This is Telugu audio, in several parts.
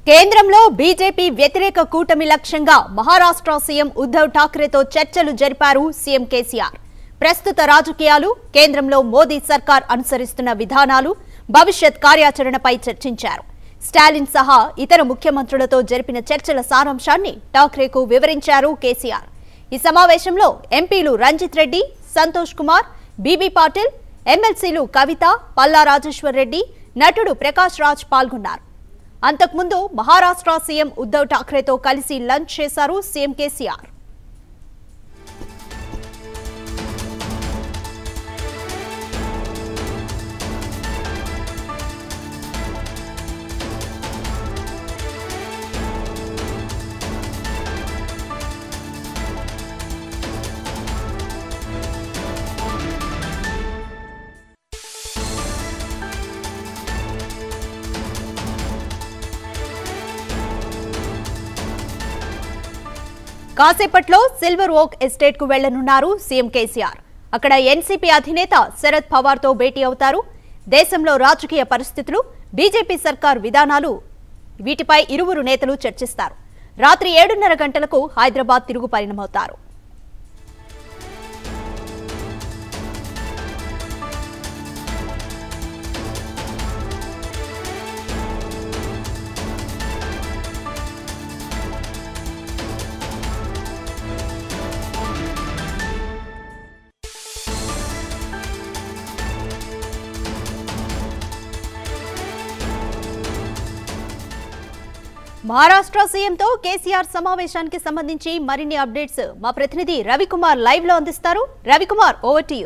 కేంద్రంలో బీజేపీ వ్యతిరేక కూటమి లక్ష్యంగా మహారాష్ట్ర సీఎం ఉద్ధవ్ ఠాక్రేతో చర్చలు జరిపారు సీఎం కేసీఆర్ ప్రస్తుత రాజకీయాలు కేంద్రంలో మోదీ సర్కార్ అనుసరిస్తున్న విధానాలు భవిష్యత్ కార్యాచరణపై చర్చించారు స్టాలిన్ సహా ఇతర ముఖ్యమంత్రులతో జరిపిన చర్చల సారాంశాన్ని ఠాక్రేకు వివరించారు కేసీఆర్ ఈ సమావేశంలో ఎంపీలు రంజిత్ రెడ్డి సంతోష్ కుమార్ బీబీ పాటిల్ ఎమ్మెల్సీలు కవిత పల్లా రాజేశ్వర్ రెడ్డి నటుడు ప్రకాష్ రాజ్ పాల్గొన్నారు అంతకుముందు మహారాష్ట్ర సీఎం ఉద్ధవ్ ఠాక్రేతో కలిసి లంచ్ చేశారు సీఎం కేసీఆర్ కాసేపట్లో సిల్వర్ ఓక్ ఎస్టేట్ కు వెళ్లనున్నారు సీఎం కేసీఆర్ అక్కడ ఎన్సీపీ అధినేత శరద్ పవార్ తో భేటీ అవుతారు దేశంలో రాజకీయ పరిస్థితులు బీజేపీ సర్కార్ విధానాలు వీటిపై ఇరువురు నేతలు చర్చిస్తారు రాత్రి ఏడున్నర గంటలకు హైదరాబాద్ తిరుగు పరిణమవుతారు మహారాష్ట్ర సీఎంతో కేసీఆర్ సమావేశానికి సంబంధించి మరిన్ని అప్డేట్స్ మా ప్రతినిధి రవికుమార్ లైవ్ లో అందిస్తారు Ravikumar over to you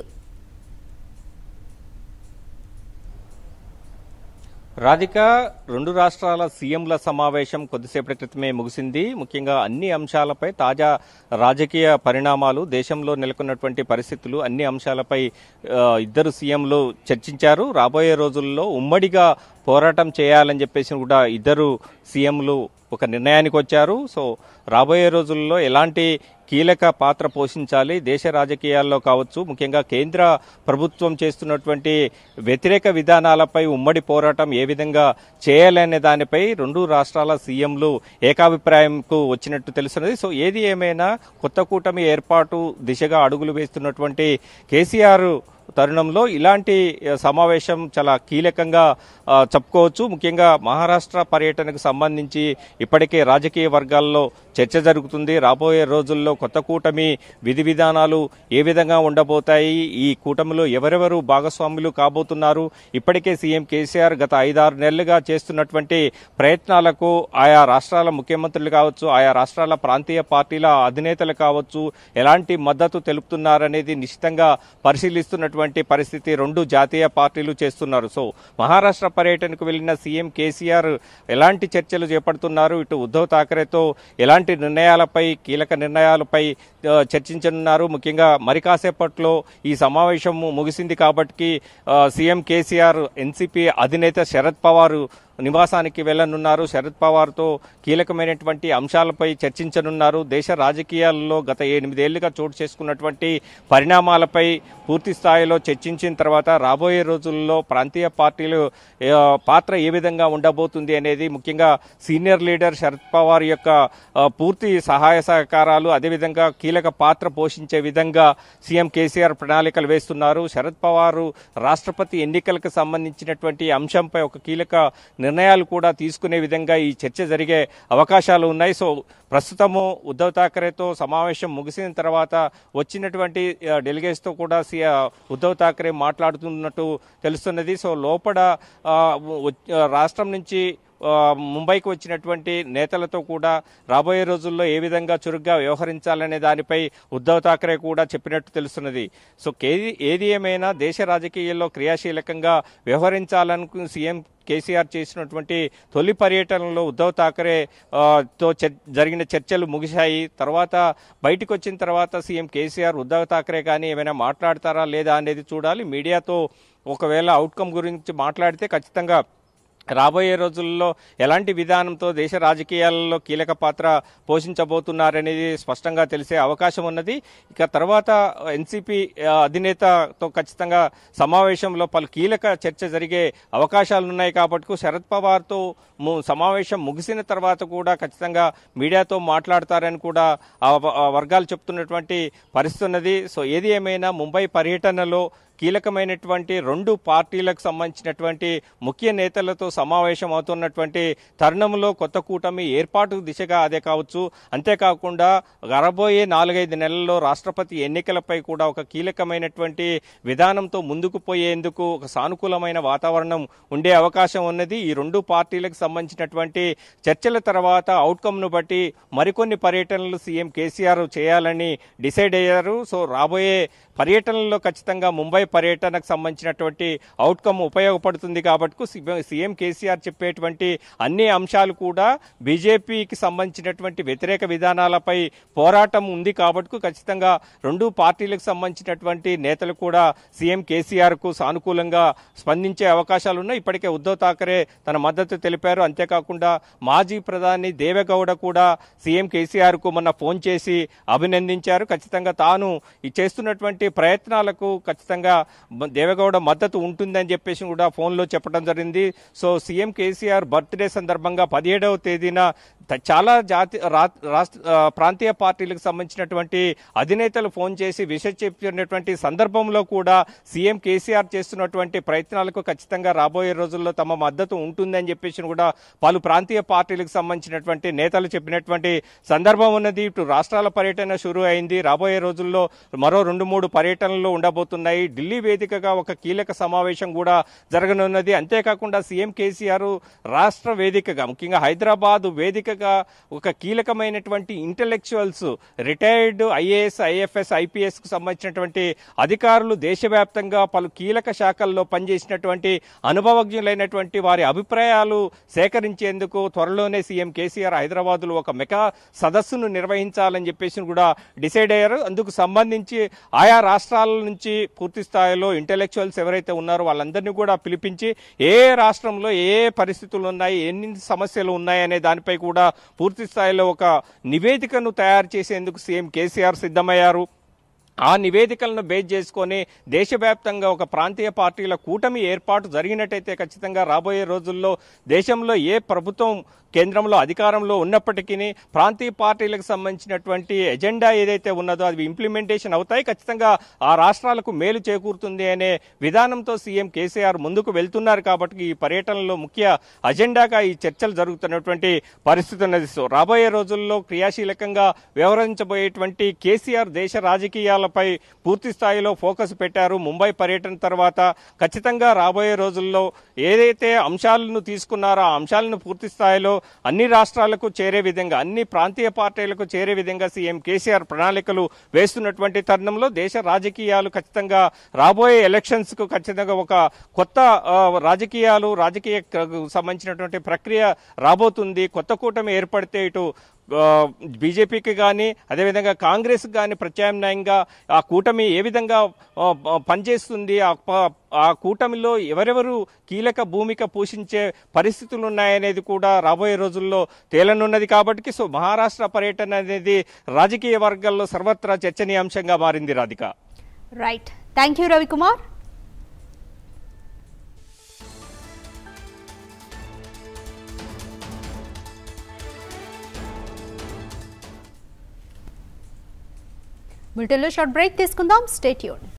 Radhika రెండు రాష్ట్రాల సీఎంల సమావేశం కొద్దిసేపటి క్రితమే ముగిసింది ముఖ్యంగా అన్ని అంశాలపై తాజా రాజకీయ పరిణామాలు దేశంలో నెలకొన్నటువంటి పరిస్థితులు అన్ని అంశాలపై ఆ, ఇద్దరు సీఎంలు చర్చించారు రాబోయే రోజుల్లో ఉమ్మడిగా పోరాటం చేయాలని చెప్పేసి కూడా ఇద్దరు సీఎంలు ఒక నిర్ణయానికి వచ్చారు సో రాబోయే రోజుల్లో ఎలాంటి కీలక పాత్ర పోషించాలి దేశ రాజకీయాల్లో కావచ్చు ముఖ్యంగా కేంద్ర ప్రభుత్వం చేస్తున్నటువంటి వ్యతిరేక విధానాలపై ఉమ్మడి పోరాటం ఏ విధంగా చేయాలనే దానిపై రెండు రాష్ట్రాల సీఎంలు ఏకాభిప్రాయంకు వచ్చినట్టు తెలుస్తున్నది సో ఏది ఏమైనా కొత్త కూటమి ఏర్పాటు దిశగా అడుగులు వేస్తున్నటువంటి కేసీఆర్ తరుణంలో ఇలాంటి ఆ, సమావేశం చాలా కీలకంగా ఆ, చెప్పుకోవచ్చు ముఖ్యంగా మహారాష్ట్ర పర్యటనకు సంబంధించి ఇప్పటికే రాజకీయ వర్గాల్లో చర్చ జరుగుతుంది రాబోయే రోజుల్లో కొత్త కూటమి విధి విధానాలు ఏ విధంగా ఉండబోతాయి ఈ కూటమిలో ఎవరెవరు భాగస్వాములు కాబోతున్నారు ఇప్పటికే సీఎం కేసీఆర్ గత ఐదారు నెలలుగా చేస్తున్నటువంటి ప్రయత్నాలకు ఆయా రాష్ట్రాల ముఖ్యమంత్రులు కావచ్చు ఆయా రాష్ట్రాల ప్రాంతీయ పార్టీల అధినేతలు కావచ్చు ఎలాంటి మద్దతు తెలుపుతున్నారనేది నిశ్చితంగా పరిశీలిస్తున్నటువంటి పరిస్థితి రెండు జాతీయ పార్టీలు చేస్తున్నారు సో మహారాష్ట్ర పర్యటనకు వెళ్లిన సీఎం కేసీఆర్ ఎలాంటి చర్చలు చేపడుతున్నారు ఇటు ఉద్ధవ్ ఠాకరేతో ఎలాంటి నిర్ణయాలపై కీలక నిర్ణయాలపై ఆ, చర్చించనున్నారు ముఖ్యంగా మరి కాసేపట్లో ఈ సమావేశం ముగిసింది కాబట్టి ఆ, సీఎం కేసీఆర్ ఎన్సీపీ అధినేత శరద్ పవార్ నివాసానికి వెళ్లనున్నారు శరద్ పవార్తో కీలకమైనటువంటి అంశాలపై చర్చించనున్నారు దేశ రాజకీయాల్లో గత ఎనిమిదేళ్లుగా చోటు చేసుకున్నటువంటి పరిణామాలపై పూర్తి స్థాయిలో చర్చించిన తర్వాత రాబోయే రోజుల్లో ప్రాంతీయ పార్టీలు ఆ, పాత్ర ఏ విధంగా ఉండబోతుంది అనేది ముఖ్యంగా సీనియర్ లీడర్ శరద్ పవార్ యొక్క ఆ, పూర్తి సహాయ సహకారాలు అదేవిధంగా కీలక పాత్ర పోషించే విధంగా సీఎం కేసీఆర్ ప్రణాళికలు వేస్తున్నారు శరద్ పవార్ రాష్ట్రపతి ఎన్నికలకు సంబంధించినటువంటి అంశంపై ఒక కీలక నిర్ణయాలు కూడా తీసుకునే విధంగా ఈ చర్చ జరిగే అవకాశాలు ఉన్నాయి సో ప్రస్తుతము ఉద్ధవ్ ఠాకరేతో సమావేశం ముగిసిన తర్వాత వచ్చినటువంటి ఆ, డెలిగేట్స్తో కూడా సి- ఆ, ఉద్ధవ్ ఠాకరే మాట్లాడుతున్నట్టు తెలుస్తున్నది సో లోపల ఆ, వ- ఆ, రాష్ట్రం నుంచి ఆ, ముంబైకి వచ్చినటువంటి నేతలతో కూడా రాబోయే రోజుల్లో ఏ విధంగా చురుగ్గా వ్యవహరించాలనే దానిపై ఉద్ధవ్ ఠాకరే కూడా చెప్పినట్టు తెలుస్తున్నది సో కేది ఏది ఏమైనా దేశ రాజకీయాల్లో క్రియాశీలకంగా వ్యవహరించాలను సీఎం కేసీఆర్ చేసినటువంటి తొలి పర్యటనలో ఉద్ధవ్ ఠాకరే ఆ, తో చర్- జరిగిన చర్చలు ముగిశాయి తర్వాత బయటకు వచ్చిన తర్వాత సీఎం కేసీఆర్ ఉద్ధవ్ ఠాకరే కానీ ఏమైనా మాట్లాడతారా లేదా అనేది చూడాలి మీడియాతో ఒకవేళ అవుట్కమ్ గురించి మాట్లాడితే ఖచ్చితంగా రాబోయే రోజుల్లో ఎలాంటి విధానంతో దేశ రాజకీయాలలో కీలక పాత్ర పోషించబోతున్నారనేది స్పష్టంగా తెలిసే అవకాశం ఉన్నది ఇక తర్వాత ఎన్సీపీ అధినేతతో ఖచ్చితంగా సమావేశంలో పలు కీలక చర్చ జరిగే అవకాశాలు ఉన్నాయి కాబట్టి శరద్ పవార్తో ము- సమావేశం ముగిసిన తర్వాత కూడా ఖచ్చితంగా మీడియాతో మాట్లాడతారని కూడా ఆ వ- ఆ వర్గాలు చెప్తున్నటువంటి పరిస్థితి ఉన్నది సో ఏది ఏమైనా ముంబై పర్యటనలో కీలకమైనటువంటి రెండు పార్టీలకు సంబంధించినటువంటి ముఖ్య నేతలతో సమావేశం అవుతున్నటువంటి తరుణంలో కొత్త కూటమి ఏర్పాటు దిశగా అదే కావచ్చు అంతేకాకుండా రాబోయే నాలుగైదు నెలల్లో రాష్ట్రపతి ఎన్నికలపై కూడా ఒక కీలకమైనటువంటి విధానంతో ముందుకు పోయేందుకు ఒక సానుకూలమైన వాతావరణం ఉండే అవకాశం ఉన్నది ఈ రెండు పార్టీలకు సంబంధించినటువంటి చర్చల తర్వాత అవుట్కమ్ను బట్టి మరికొన్ని పర్యటనలు సీఎం కేసీఆర్ చేయాలని డిసైడ్ అయ్యారు సో రాబోయే పర్యటనలో ఖచ్చితంగా ముంబై పర్యటనకు సంబంధించినటువంటి అవుట్కమ్ ఉపయోగపడుతుంది కాబట్టి సీఎం కేసీఆర్ చెప్పేటువంటి అన్ని అంశాలు కూడా బీజేపీకి సంబంధించినటువంటి వ్యతిరేక విధానాలపై పోరాటం ఉంది కాబట్టి ఖచ్చితంగా రెండు పార్టీలకు సంబంధించినటువంటి నేతలు కూడా సీఎం కేసీఆర్ కు సానుకూలంగా స్పందించే అవకాశాలు ఉన్నాయి ఇప్పటికే ఉద్ధవ్ ఠాకరే తన మద్దతు తెలిపారు అంతేకాకుండా మాజీ ప్రధాని దేవేగౌడ కూడా సీఎం కేసీఆర్ కు మొన్న ఫోన్ చేసి అభినందించారు ఖచ్చితంగా తాను ఈ చేస్తున్నటువంటి ప్రయత్నాలకు ఖచ్చితంగా మ- దేవేగౌడ మద్దతు ఉంటుందని చెప్పేసి కూడా ఫోన్లో చెప్పడం జరిగింది సో సీఎం కేసీఆర్ బర్త్డే సందర్భంగా పదిహేడవ తేదీన త- చాలా జాతి రా- రాష్ట్ర ఆ, ప్రాంతీయ పార్టీలకు సంబంధించినటువంటి అధినేతలు ఫోన్ చేసి విషయం చెప్పినటువంటి సందర్భంలో కూడా సీఎం కేసీఆర్ చేస్తున్నటువంటి ప్రయత్నాలకు ఖచ్చితంగా రాబోయే రోజుల్లో తమ మద్దతు ఉంటుందని చెప్పేసి కూడా పలు ప్రాంతీయ పార్టీలకు సంబంధించినటువంటి నేతలు చెప్పినటువంటి సందర్భం ఉన్నది ఇటు రాష్ట్రాల పర్యటన షురు అయింది రాబోయే రోజుల్లో మరో రెండు మూడు పర్యటనలు ఉండబోతున్నాయి ఢిల్లీ వేదికగా ఒక కీలక సమావేశం కూడా జరగనున్నది అంతేకాకుండా సీఎం కేసీఆర్ రాష్ట్ర వేదికగా ముఖ్యంగా హైదరాబాద్ వేదికగా ఒక కీలకమైనటువంటి intellectuals retired IAS IFS IPS కు సంబంధించినటువంటి అధికారులు దేశవ్యాప్తంగా పలు కీలక శాఖల్లో పనిచేసినటువంటి అనుభవజ్ఞులైనటువంటి వారి అభిప్రాయాలు సేకరించేందుకు త్వరలోనే సీఎం కేసీఆర్ హైదరాబాద్ లో ఒక మెగా సదస్సును నిర్వహించాలని చెప్పేసి కూడా డిసైడ్ అయ్యారు అందుకు సంబంధించి ఆయా రాష్ట్రాల నుంచి పూర్తి స్థాయిలో ఇంటెలెక్చువల్స్ ఎవరైతే ఉన్నారో వాళ్ళందరినీ కూడా పిలిపించి ఏ రాష్ట్రంలో ఏ ఏ పరిస్థితులు ఉన్నాయి ఎన్ని సమస్యలు ఉన్నాయి అనే దానిపై కూడా పూర్తి స్థాయిలో ఒక నివేదికను తయారు చేసేందుకు సీఎం కేసీఆర్ సిద్ధమయ్యారు ఆ నివేదికలను బేస్ చేసుకొని దేశవ్యాప్తంగా ఒక ప్రాంతీయ పార్టీల కూటమి ఏర్పాటు జరిగినట్టయితే ఖచ్చితంగా రాబోయే రోజుల్లో దేశంలో ఏ ప్రభుత్వం కేంద్రంలో అధికారంలో ఉన్నప్పటికీ ప్రాంతీయ పార్టీలకు సంబంధించినటువంటి ఎజెండా ఏదైతే ఉన్నదో అది ఇంప్లిమెంటేషన్ అవుతాయి ఖచ్చితంగా ఆ రాష్ట్రాలకు మేలు చేకూరుతుంది అనే విధానంతో సీఎం కేసీఆర్ ముందుకు వెళ్తున్నారు కాబట్టి ఈ పర్యటనలో ముఖ్య అజెండాగా ఈ చర్చలు జరుగుతున్నటువంటి పరిస్థితి ఉన్నది సో రాబోయే రోజుల్లో క్రియాశీలకంగా వ్యవహరించబోయేటువంటి కేసీఆర్ దేశ రాజకీయాలపై పూర్తి స్థాయిలో ఫోకస్ పెట్టారు ముంబై పర్యటన తర్వాత ఖచ్చితంగా రాబోయే రోజుల్లో ఏదైతే అంశాలను తీసుకున్నారో ఆ అంశాలను పూర్తి స్థాయిలో అన్ని రాష్ట్రాలకు చేరే విధంగా అన్ని ప్రాంతీయ పార్టీలకు చేరే విధంగా సీఎం కేసీఆర్ ప్రణాళికలు వేస్తున్నటువంటి తరుణంలో దేశ రాజకీయాలు ఖచ్చితంగా రాబోయే ఎలక్షన్స్ కు ఖచ్చితంగా ఒక కొత్త ఆ, రాజకీయాలు రాజకీయ క- సంబంధించినటువంటి ప్రక్రియ రాబోతుంది కొత్త కూటమి ఏర్పడితే ఇటు ఆ, బీజేపీకి కానీ అదేవిధంగా కాంగ్రెస్ కానీ ప్రత్యామ్నాయంగా ఆ కూటమి ఏ విధంగా ఆ, ఆ, పనిచేస్తుంది ఆ ప- ఆ కూటమిలో ఎవరెవరు కీలక భూమిక పోషించే పరిస్థితులు ఉన్నాయనేది కూడా రాబోయే రోజుల్లో తేలనున్నది కాబట్టి సో మహారాష్ట్ర పర్యటన అనేది రాజకీయ వర్గాల్లో సర్వత్రా చర్చనీయాంశంగా మారింది Radhika right thank you Ravikumar బులెటిన్లో షార్ట్ బ్రేక్ తీసుకుందాం స్టేట్యూన్